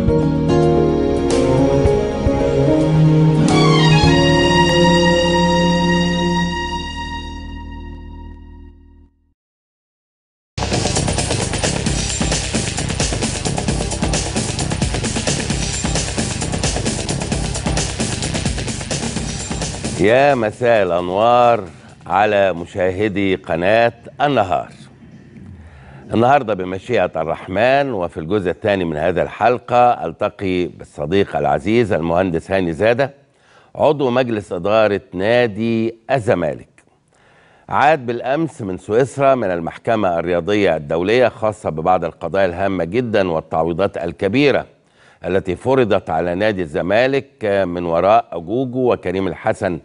يا مساء الانوار على مشاهدي قناه النهار. النهارده بمشيئه الرحمن وفي الجزء الثاني من هذه الحلقه التقي بالصديق العزيز المهندس هاني زاده عضو مجلس اداره نادي الزمالك. عاد بالامس من سويسرا من المحكمه الرياضيه الدوليه خاصه ببعض القضايا الهامه جدا والتعويضات الكبيره التي فرضت على نادي الزمالك من وراء جوجو وكريم الحسن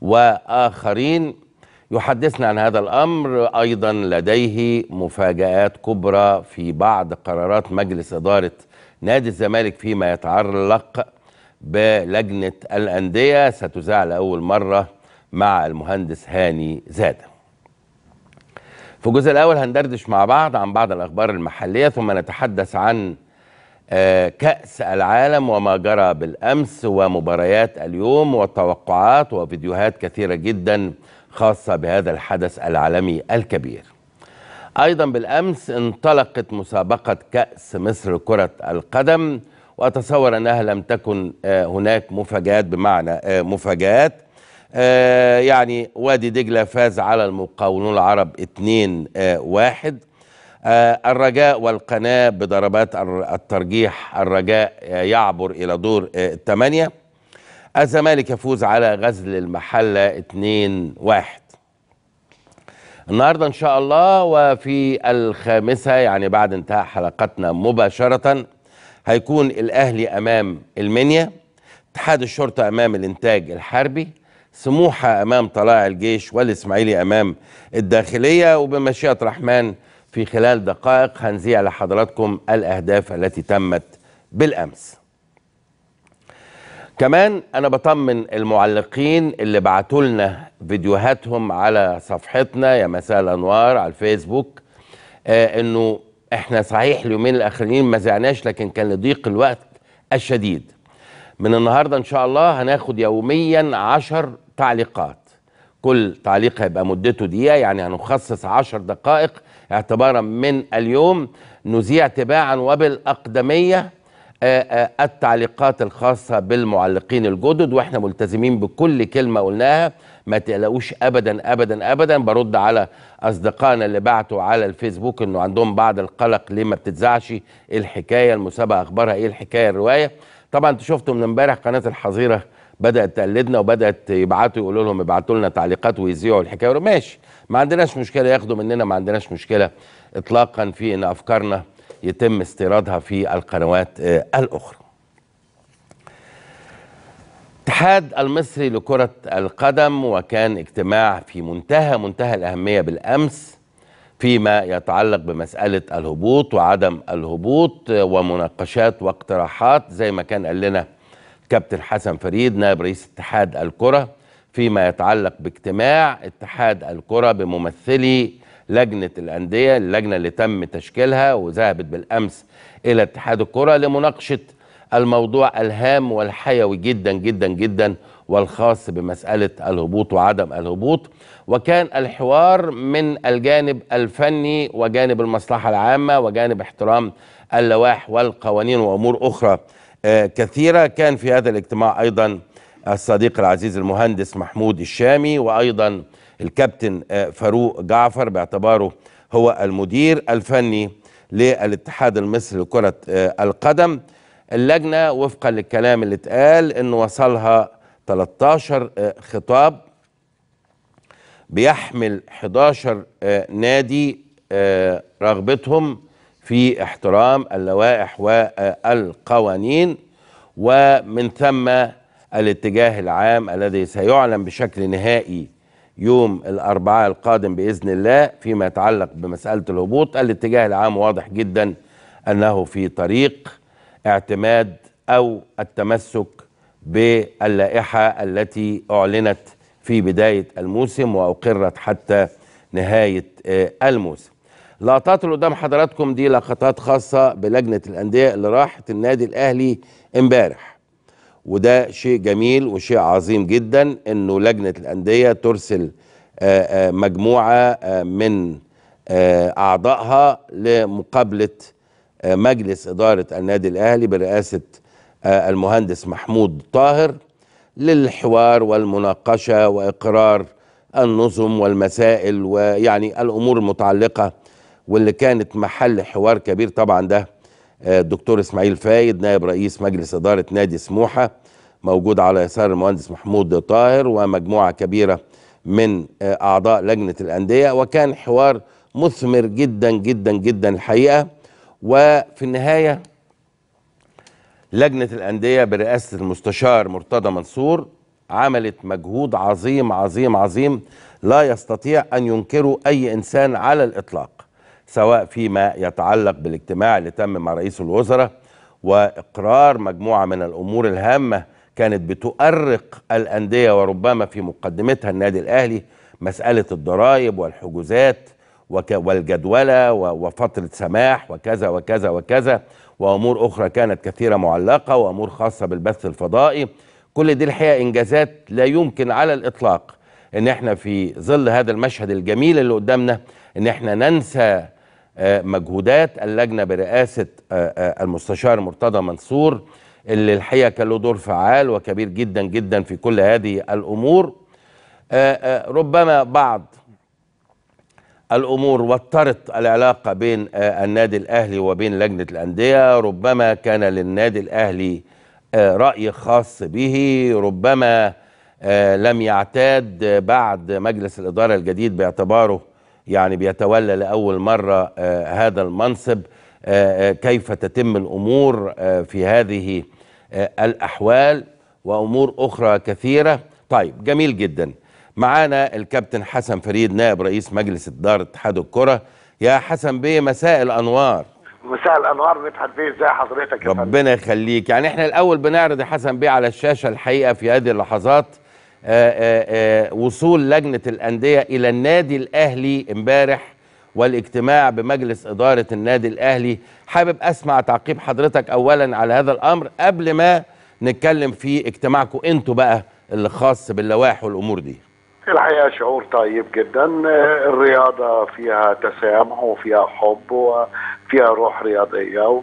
واخرين يحدثنا عن هذا الامر ايضا لديه مفاجات كبرى في بعض قرارات مجلس اداره نادي الزمالك فيما يتعلق بلجنه الانديه ستذاع لاول مره مع المهندس هاني زاده. في الجزء الاول هندردش مع بعض عن بعض الاخبار المحليه ثم نتحدث عن كأس العالم وما جرى بالأمس ومباريات اليوم والتوقعات وفيديوهات كثيرة جدا خاصة بهذا الحدث العالمي الكبير أيضا بالأمس انطلقت مسابقة كأس مصر لكرة القدم وأتصور أنها لم تكن هناك مفاجآت بمعنى مفاجآت يعني وادي دجلة فاز على المقاولون العرب 2-1 آه الرجاء والقناة بضربات الترجيح الرجاء يعبر إلى دور الثمانية آه الزمالك يفوز على غزل المحلة 2-1 النهاردة إن شاء الله وفي الخامسة يعني بعد انتهاء حلقتنا مباشرة هيكون الأهلي أمام المنيا اتحاد الشرطة أمام الإنتاج الحربي سموحة أمام طلائع الجيش والإسماعيلي أمام الداخلية وبمشيئة الرحمن في خلال دقائق هنذيع لحضراتكم الاهداف التي تمت بالامس. كمان انا بطمن المعلقين اللي بعتوا لنا فيديوهاتهم على صفحتنا يا مساء الانوار على الفيسبوك آه انه احنا صحيح اليومين الاخرين ما زعناش لكن كان لضيق الوقت الشديد. من النهارده ان شاء الله هناخد يوميا عشر تعليقات. كل تعليق هيبقى مدته دقيقه يعني هنخصص عشر دقائق اعتبارا من اليوم نذيع تباعا وبالاقدميه التعليقات الخاصه بالمعلقين الجدد واحنا ملتزمين بكل كلمه قلناها ما تقلقوش ابدا ابدا ابدا برد على اصدقائنا اللي بعتوا على الفيسبوك انه عندهم بعض القلق ليه ما بتتذاعش ايه الحكايه المسابقه اخبارها ايه الحكايه الروايه طبعا انتوا شفتوا من امبارح قناه الحظيره بدات تقلدنا وبدات يبعتوا يقولوا لهم ابعتوا لنا تعليقات ويذيعوا الحكايه ماشي ما عندناش مشكله ياخدوا مننا ما عندناش مشكله اطلاقا في ان افكارنا يتم استيرادها في القنوات الاخرى. الاتحاد المصري لكرة القدم وكان اجتماع في منتهى منتهى الأهمية بالأمس فيما يتعلق بمسألة الهبوط وعدم الهبوط ومناقشات واقتراحات زي ما كان قال لنا كابتن حسن فريد نائب رئيس اتحاد الكره فيما يتعلق باجتماع اتحاد الكره بممثلي لجنه الانديه اللجنه اللي تم تشكيلها وذهبت بالامس الى اتحاد الكره لمناقشه الموضوع الهام والحيوي جدا جدا جدا والخاص بمساله الهبوط وعدم الهبوط وكان الحوار من الجانب الفني وجانب المصلحه العامه وجانب احترام اللوائح والقوانين وامور اخرى كثيرة كان في هذا الاجتماع أيضا الصديق العزيز المهندس محمود الشامي وأيضا الكابتن فاروق جعفر باعتباره هو المدير الفني للاتحاد المصري لكرة القدم اللجنة وفقا للكلام اللي اتقال انه وصلها 13 خطاب بيحمل 11 نادي رغبتهم في احترام اللوائح والقوانين ومن ثم الاتجاه العام الذي سيعلن بشكل نهائي يوم الأربعاء القادم بإذن الله فيما يتعلق بمسألة الهبوط الاتجاه العام واضح جدا أنه في طريق اعتماد أو التمسك باللائحة التي أعلنت في بداية الموسم وأقرت حتى نهاية الموسم اللقطات اللي قدام حضراتكم دي لقطات خاصه بلجنه الانديه اللي راحت النادي الاهلي امبارح وده شيء جميل وشيء عظيم جدا انه لجنه الانديه ترسل آه، آه، مجموعه آه، من آه، اعضائها لمقابله آه، مجلس اداره النادي الاهلي برئاسه آه، المهندس محمود طاهر للحوار والمناقشه واقرار النظم والمسائل ويعني الامور المتعلقه واللي كانت محل حوار كبير طبعا ده آه، الدكتور اسماعيل فايد نائب رئيس مجلس اداره نادي سموحه موجود على يسار المهندس محمود طاهر ومجموعه كبيره من آه، اعضاء لجنه الانديه وكان حوار مثمر جدا جدا جدا الحقيقه وفي النهايه لجنه الانديه برئاسه المستشار مرتضى منصور عملت مجهود عظيم عظيم عظيم لا يستطيع ان ينكره اي انسان على الاطلاق سواء فيما يتعلق بالاجتماع اللي تم مع رئيس الوزراء واقرار مجموعه من الامور الهامه كانت بتؤرق الانديه وربما في مقدمتها النادي الاهلي مساله الضرائب والحجوزات وك- والجدوله و- وفتره سماح وكذا وكذا وكذا وامور اخرى كانت كثيره معلقه وامور خاصه بالبث الفضائي كل دي الحقيقه انجازات لا يمكن على الاطلاق ان احنا في ظل هذا المشهد الجميل اللي قدامنا ان احنا ننسى آه، مجهودات اللجنه برئاسه آه، آه، المستشار مرتضى منصور اللي الحقيقه كان له دور فعال وكبير جدا جدا في كل هذه الامور آه، آه، ربما بعض الامور وترت العلاقه بين آه، النادي الاهلي وبين لجنه الانديه ربما كان للنادي الاهلي آه، راي خاص به ربما آه، لم يعتاد آه، بعد مجلس الاداره الجديد باعتباره يعني بيتولى لاول مره آه، هذا المنصب آه، آه، كيف تتم الامور آه، في هذه آه، الاحوال وامور اخرى كثيره طيب جميل جدا معانا الكابتن حسن فريد نائب رئيس مجلس اداره اتحاد الكره يا حسن بيه مساء الانوار مساء الانوار مدحت بيه ازي حضرتك يا فندم ربنا يخليك يعني احنا الاول بنعرض يا حسن بيه على الشاشه الحقيقه في هذه اللحظات آآ آآ وصول لجنه الانديه الى النادي الاهلي امبارح والاجتماع بمجلس اداره النادي الاهلي حابب اسمع تعقيب حضرتك اولا على هذا الامر قبل ما نتكلم في اجتماعكم انتوا بقى اللي خاص باللوائح والامور دي الحقيقه شعور طيب جدا آه، الرياضه فيها تسامح وفيها حب وفيها روح رياضيه و-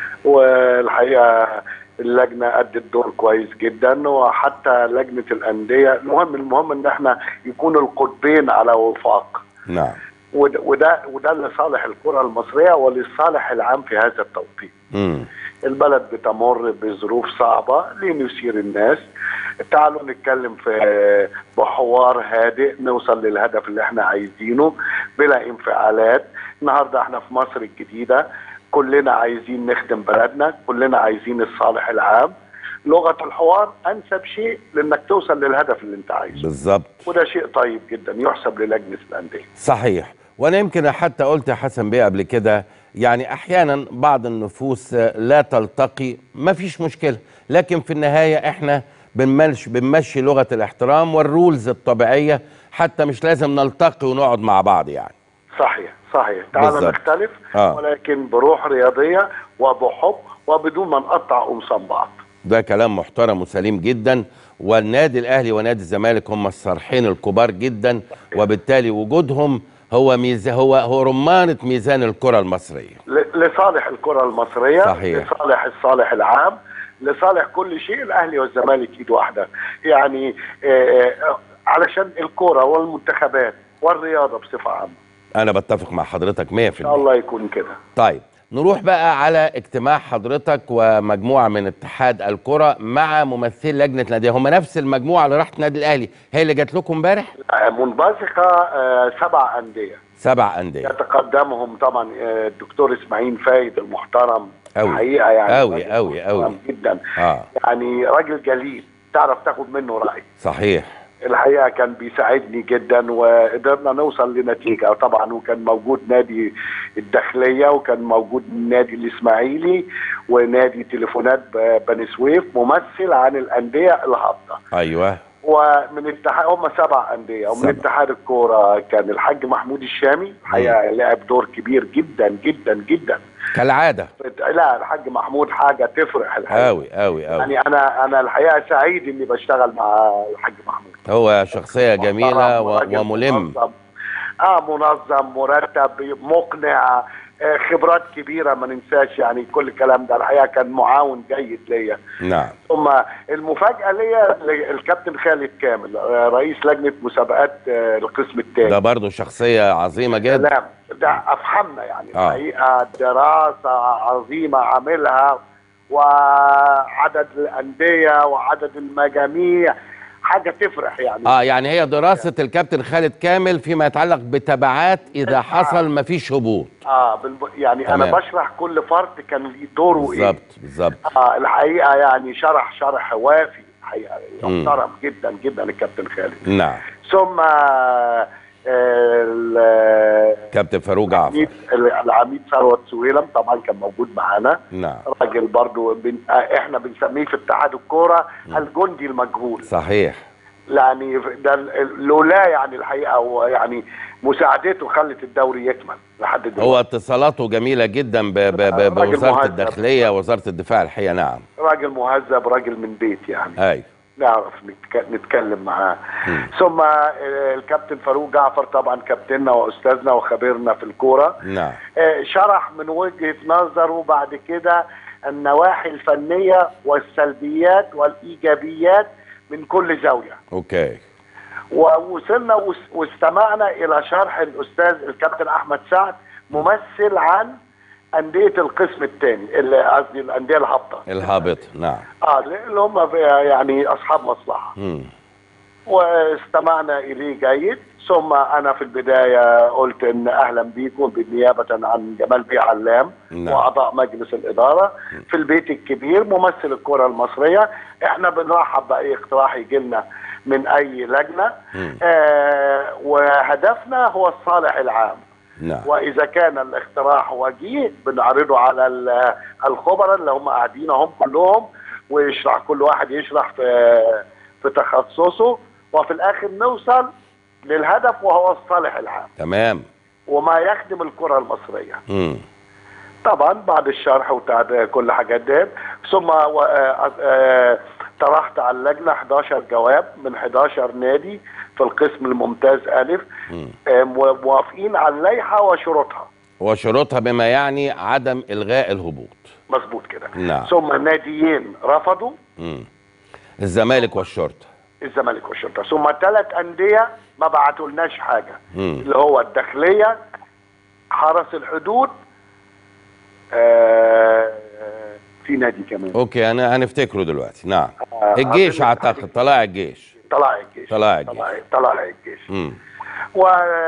والحقيقه اللجنه ادت دور كويس جدا وحتى لجنه الانديه المهم المهم ان احنا يكون القطبين على وفاق نعم وده وده, وده لصالح الكره المصريه وللصالح العام في هذا التوقيت امم البلد بتمر بظروف صعبة لنثير الناس تعالوا نتكلم في بحوار هادئ نوصل للهدف اللي احنا عايزينه بلا انفعالات النهاردة احنا في مصر الجديدة كلنا عايزين نخدم بلدنا كلنا عايزين الصالح العام لغة الحوار أنسب شيء لأنك توصل للهدف اللي أنت عايزه بالظبط وده شيء طيب جدا يحسب للجنة الأندية صحيح وانا يمكن حتى قلت يا حسن بيه قبل كده يعني احيانا بعض النفوس لا تلتقي ما فيش مشكله لكن في النهايه احنا بنمشي بنمشي لغه الاحترام والرولز الطبيعيه حتى مش لازم نلتقي ونقعد مع بعض يعني صحيح صحيح تعال بالظبط. نختلف آه. ولكن بروح رياضية وبحب وبدون ما نقطع قمصان بعض ده كلام محترم وسليم جدا والنادي الاهلي ونادي الزمالك هم الصرحين الكبار جدا وبالتالي وجودهم هو ميزان هو هو رمانه ميزان الكره المصريه ل- لصالح الكرة المصرية صحيح. لصالح الصالح العام لصالح كل شيء الأهلي والزمالك إيد واحدة يعني آه، آه، علشان الكرة والمنتخبات والرياضة بصفة عامة انا بتفق مع حضرتك 100% إن شاء الله يكون كده طيب نروح بقى على اجتماع حضرتك ومجموعه من اتحاد الكره مع ممثلي لجنه الانديه هم نفس المجموعه اللي راحت النادي الاهلي هي اللي جات لكم امبارح آه، منبثقة آه، سبع أندية سبع انديه يتقدمهم طبعا آه، الدكتور إسماعيل فايد المحترم أوي. الحقيقة يعني أوي، راجل أوي، أوي. محترم جدا اه يعني راجل جليل تعرف تاخد منه رأي صحيح الحقيقه كان بيساعدني جدا وقدرنا نوصل لنتيجه طبعا وكان موجود نادي الداخليه وكان موجود نادي الاسماعيلي ونادي تليفونات ب- بني سويف ممثل عن الانديه الهابطه ايوه ومن اتحاد هم سبع انديه ومن سبع. اتحاد الكوره كان الحاج محمود الشامي الحقيقه لعب دور كبير جدا جدا جدا كالعاده لا الحاج محمود حاجه تفرح الحقيقه قوي قوي قوي يعني انا انا الحقيقه سعيد اني بشتغل مع الحاج محمود هو شخصيه جميله محترم و- وراجل وملم منظم. اه منظم مرتب مقنع آه خبرات كبيره ما ننساش يعني كل الكلام ده الحقيقه كان معاون جيد ليا نعم ثم المفاجاه ليا الكابتن خالد كامل آه، رئيس لجنه مسابقات آه، القسم الثاني ده برضه شخصيه عظيمه جدا سلام ده افهمنا يعني آه. الحقيقه دراسه عظيمه عاملها وعدد الانديه وعدد المجاميع حاجه تفرح يعني اه يعني هي دراسه الكابتن خالد كامل فيما يتعلق بتبعات اذا حصل ما فيش هبوط اه بالب... يعني تمام. انا بشرح كل فرد كان ليه دوره ايه بالظبط بالظبط اه الحقيقه يعني شرح شرح وافي الحقيقه مم. محترم جدا جدا الكابتن خالد نعم ثم آه، ال- كابتن فاروق جعفر العميد العميد ثروت سويلم طبعا كان موجود معانا نعم راجل برضو بن... آه، احنا بنسميه في اتحاد الكوره الجندي المجهول صحيح يعني ده ال- لولا يعني الحقيقه ويعني مساعدته خلت الدوري يكمل لحد دلوقتي هو اتصالاته جميله جدا ب ب ب راجل بوزاره مهذب. الداخليه ووزاره الدفاع الحقيقه نعم راجل مهذب راجل من بيت يعني ايوه نعرف نتك... نتكلم معاه مم. ثم آه، الكابتن فاروق جعفر طبعا كابتننا واستاذنا وخبيرنا في الكوره نعم آه، شرح من وجهه نظره بعد كده النواحي الفنيه والسلبيات والايجابيات من كل زاويه اوكي ووصلنا وس- واستمعنا الى شرح الاستاذ الكابتن احمد سعد ممثل عن انديه القسم الثاني اللي قصدي الانديه الهابطه الهابط نعم اه اللي هم يعني اصحاب مصلحه مم. واستمعنا اليه جيد ثم انا في البدايه قلت ان اهلا بيكم بالنيابه عن جمال بيه علام نعم. واعضاء مجلس الاداره في البيت الكبير ممثل الكره المصريه احنا بنرحب باي اقتراح يجي لنا من اي لجنه مم. آه وهدفنا هو الصالح العام نعم واذا كان الاقتراح وجيه بنعرضه على ال- الخبراء اللي هم قاعدين هم كلهم ويشرح كل واحد يشرح في في تخصصه وفي الاخر نوصل للهدف وهو الصالح العام تمام وما يخدم الكره المصريه مم. طبعا بعد الشرح وبتاع كل حاجات دي ثم و- آه، آه، طرحت على اللجنه 11 جواب من 11 نادي في القسم الممتاز الف مم. آه، موافقين على اللائحه وشروطها وشروطها بما يعني عدم الغاء الهبوط مظبوط كده نعم. ثم ناديين رفضوا مم. الزمالك والشرطه الزمالك والشرطه ثم ثلاث انديه ما بعتولناش حاجه مم. اللي هو الداخليه حرس الحدود آه في نادي كمان اوكي انا هنفتكره دلوقتي نعم آه، الجيش أظن اعتقد طلائع الجيش طلائع الجيش طلائع الجيش. طلائع- طلائع الجيش مم. و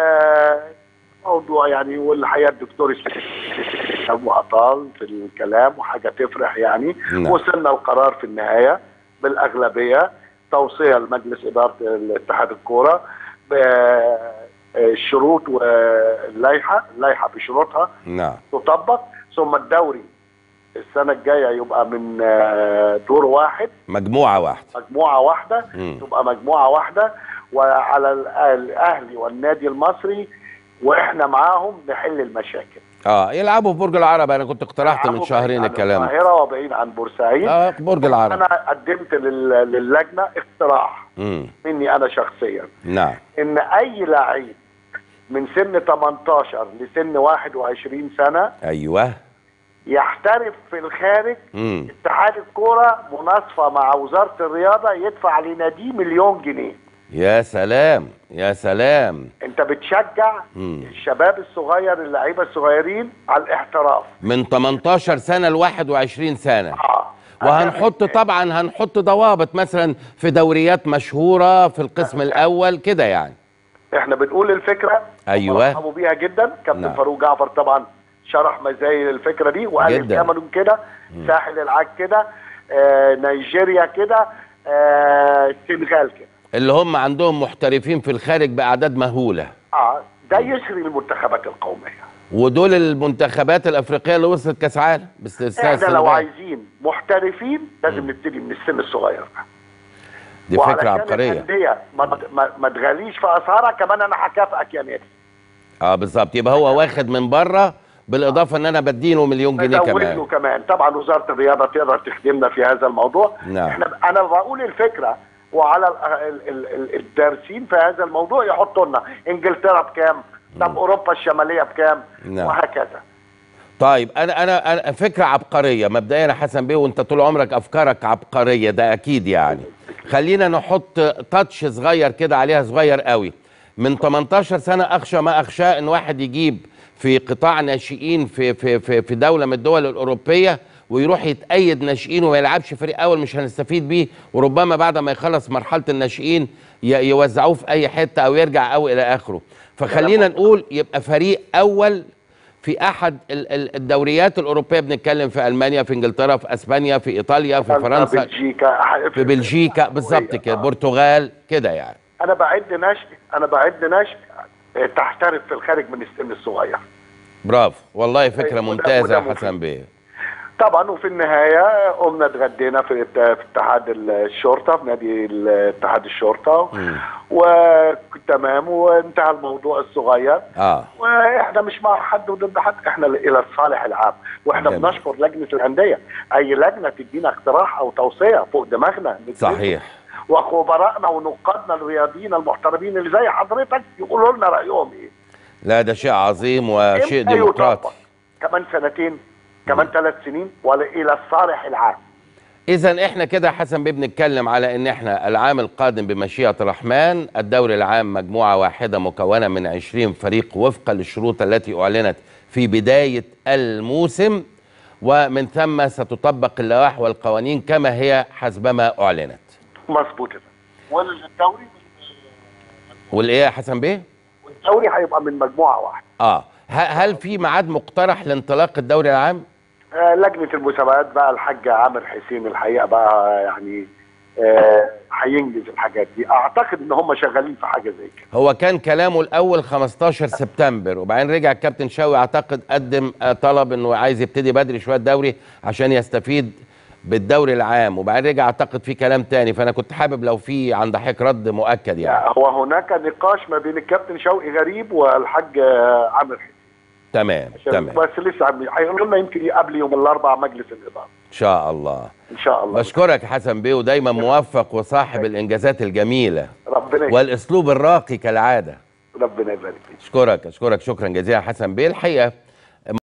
موضوع يعني والحقيقه الدكتور ابو عطال في الكلام وحاجه تفرح يعني نعم. وصلنا القرار في النهايه بالاغلبيه توصيه لمجلس اداره الاتحاد الكوره بالشروط واللائحه اللائحه بشروطها نعم تطبق ثم الدوري السنه الجايه يبقى من آه، دور واحد مجموعه واحده مجموعه واحده مم. تبقى مجموعه واحده وعلى ال- الاهلي والنادي المصري واحنا معاهم نحل المشاكل اه يلعبوا في برج العرب انا كنت اقترحت من يلعبوا شهرين بعيد عن الكلام القاهره وبعيد عن بورسعيد اه برج العرب انا قدمت لل- للجنه اقتراح مم. مني انا شخصيا نعم ان اي لعيب من سن 18 لسن 21 سنه ايوه يحترف في الخارج مم. اتحاد الكوره مناصفه مع وزاره الرياضه يدفع لناديه مليون جنيه يا سلام يا سلام انت بتشجع مم. الشباب الصغير اللعيبه الصغيرين على الاحتراف من 18 سنه ل 21 سنه اه وهنحط طبعا هنحط ضوابط مثلا في دوريات مشهوره في القسم الاول كده يعني احنا بنقول الفكره أيوة. رحبوا بيها جدا كابتن نعم. فاروق جعفر طبعا شرح مزايا الفكره دي وقال جداً. الكاميرون كده ساحل العاج كده آه نيجيريا كده آه السنغال كده اللي هم عندهم محترفين في الخارج باعداد مهوله اه ده يسري المنتخبات القوميه ودول المنتخبات الافريقيه اللي وصلت كاس عالم باستثناء احنا لو السنغال عايزين محترفين لازم نبتدي من السن الصغير دي وعلشان فكره عبقريه الأندية ما, ما, ما تغاليش في اسعارها كمان انا هكافئك يا نادي اه بالظبط يبقى هو واخد من بره بالاضافه ان انا بديله مليون جنيه نزود كمان له كمان طبعا وزاره الرياضه تقدر تخدمنا في هذا الموضوع نعم. احنا انا بقول الفكره وعلى ال- ال- ال- الدارسين في هذا الموضوع يحطوا لنا انجلترا بكام طب اوروبا الشماليه بكام نعم. وهكذا طيب انا انا انا فكره عبقريه مبدئيا يا حسن بيه وانت طول عمرك افكارك عبقريه ده اكيد يعني خلينا نحط تاتش صغير كده عليها صغير قوي من 18 سنه اخشى ما اخشاه ان واحد يجيب في قطاع ناشئين في في في في دوله من الدول الاوروبيه ويروح يتأيد ناشئين وما يلعبش فريق اول مش هنستفيد بيه وربما بعد ما يخلص مرحله الناشئين ي- يوزعوه في اي حته او يرجع او الى اخره فخلينا نقول يبقى فريق اول في احد ال- ال- الدوريات الاوروبيه بنتكلم في المانيا في انجلترا في اسبانيا في ايطاليا في فرنسا بلجيكا في بلجيكا بالظبط كده البرتغال كده يعني انا بعد نشء انا بعد نشء اه، تحترف في الخارج من السن الصغير برافو والله فكره وده- ممتازه وده يا مفيد. حسن بيه طبعا وفي النهايه قمنا اتغدينا في الت- في اتحاد الشرطه في نادي ال- اتحاد الشرطه مم. وتمام وانتهى الموضوع الصغير اه واحنا مش مع حد وضد حد احنا الى الصالح العام واحنا جميل. بنشكر لجنه الانديه اي لجنه تدينا اقتراح او توصيه فوق دماغنا ندرسه. صحيح وخبرائنا ونقادنا الرياضيين المحترمين اللي زي حضرتك يقولوا لنا رايهم ايه لا ده شيء عظيم وشيء إمتى ديمقراطي يطبق؟ كمان سنتين كمان ثلاث سنين ولا الى الصالح العام اذا احنا كده يا حسن بيه بنتكلم على ان احنا العام القادم بمشيئه الرحمن الدوري العام مجموعه واحده مكونه من 20 فريق وفقا للشروط التي اعلنت في بدايه الموسم ومن ثم ستطبق اللوائح والقوانين كما هي حسبما اعلنت مظبوط كده والدوري والايه يا حسن بيه والدوري هيبقى من مجموعه واحده اه ه- هل في ميعاد مقترح لانطلاق الدوري العام آه، لجنه المسابقات بقى الحاج عامر حسين الحقيقه بقى يعني آه، هينجز الحاجات دي اعتقد ان هم شغالين في حاجه زي كده هو كان كلامه الاول 15 سبتمبر وبعدين رجع الكابتن شوقي اعتقد قدم آه، طلب انه عايز يبتدي بدري شويه الدوري عشان يستفيد بالدوري العام وبعدين رجع اعتقد في كلام تاني فانا كنت حابب لو في عند حضرتك رد مؤكد يعني هو هناك نقاش ما بين الكابتن شوقي غريب والحاج آه، عامر حسين تمام عشان- تمام بس لسه عم- هيقولوا لنا يمكن قبل يوم الاربعاء مجلس الاداره ان شاء الله ان شاء الله بشكرك يا حسن بيه ودايما موفق وصاحب الانجازات الجميله ربنا والاسلوب الراقي كالعاده ربنا يبارك فيك اشكرك اشكرك شكرا جزيلا حسن بيه الحقيقه